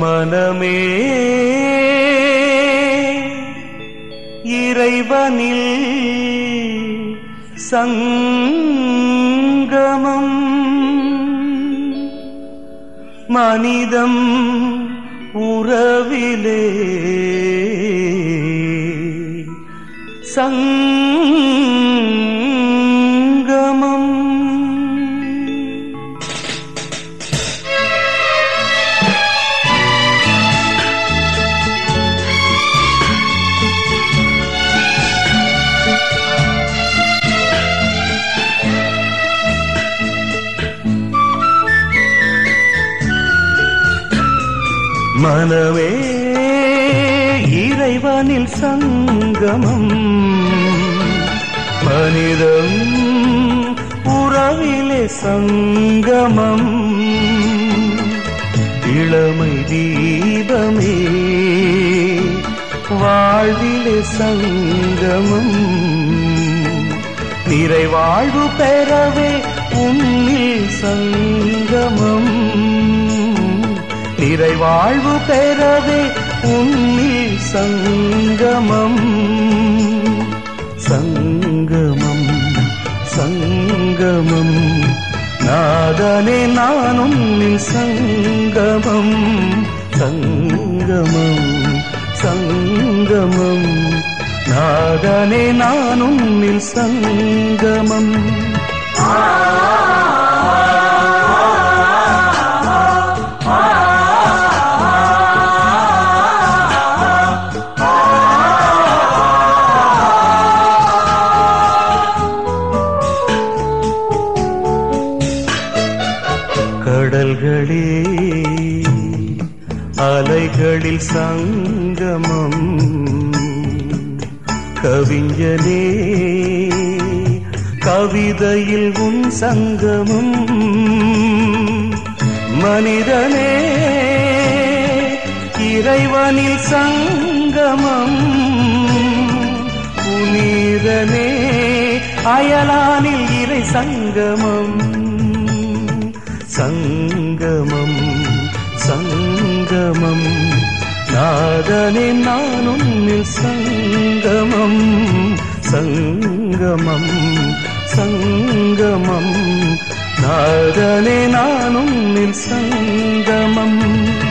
மனமே இறைவனில் சங்கமம் மனிதம் உறவிலே சங்கமம் மனமே இறைவனில் சங்கமம் மனிதம் உறவிலே சங்கமம் இளமை தீபமே வாழ்விலே சங்கமம் நிறைவாழ்வு பெறவே உன்னில் சங்கமம் நிறைவாழ்வு பெறவே உன்னில் சங்கமம் சங்கமம் சங்கமம் நாதனே நான் உன்னில் சங்கமம் சங்கமம் சங்கமம் நாதனே நான் உன்னில் சங்கமம் கடல்களே அலைகளில் சங்கமம் கவிஞனே கவிதையில் உன் சங்கமம் மனிதனே இறைவனில் சங்கமம் புனிதனே அயலானில் இறை சங்கமம் சங்கமம் சங்கமம் நாதனே நான் உன்னில் சங்கமம் சங்கமம் சங்கமம் நாதனே நான் உன்னில் சங்கமம்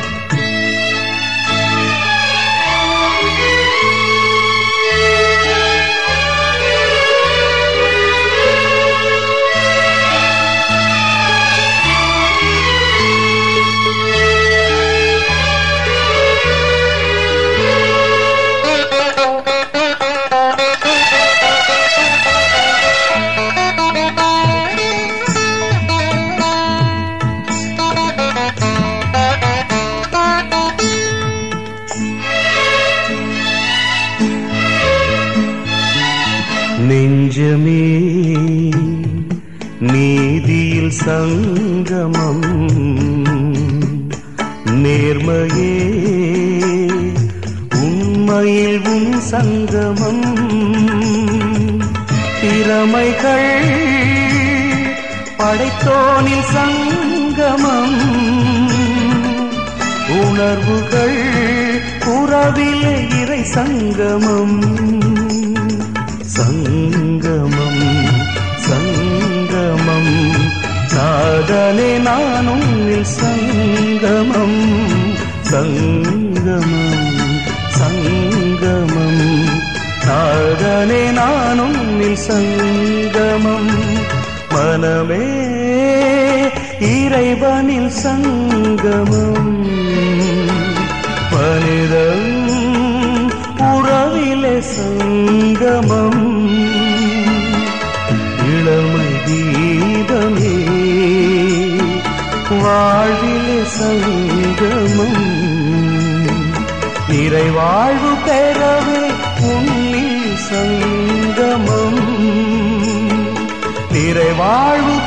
நெஞ்சமே நீதியில் சங்கமம் நேர்மையே உண்மையில் உன் சங்கமம் திறமைகள் படைத்தோனில் சங்கமம் உணர்வுகள் உறவிலே இறை சங்கமம் சங்கமம் சங்கமம் நாதனே நான் உன்னில் சங்கமம் சங்கமம் சங்கமம் நாதனே நான் உன்னில் சங்கமம் மனமே இறைவனில் சங்கமம் மனிதம் உறவிலே சங்கமம் இளமை தீபமே வாழ்விலே சங்கமம் நிறைவாழ்வு பெறவே உன்னில் சங்கமம் நிறைவாழ்வு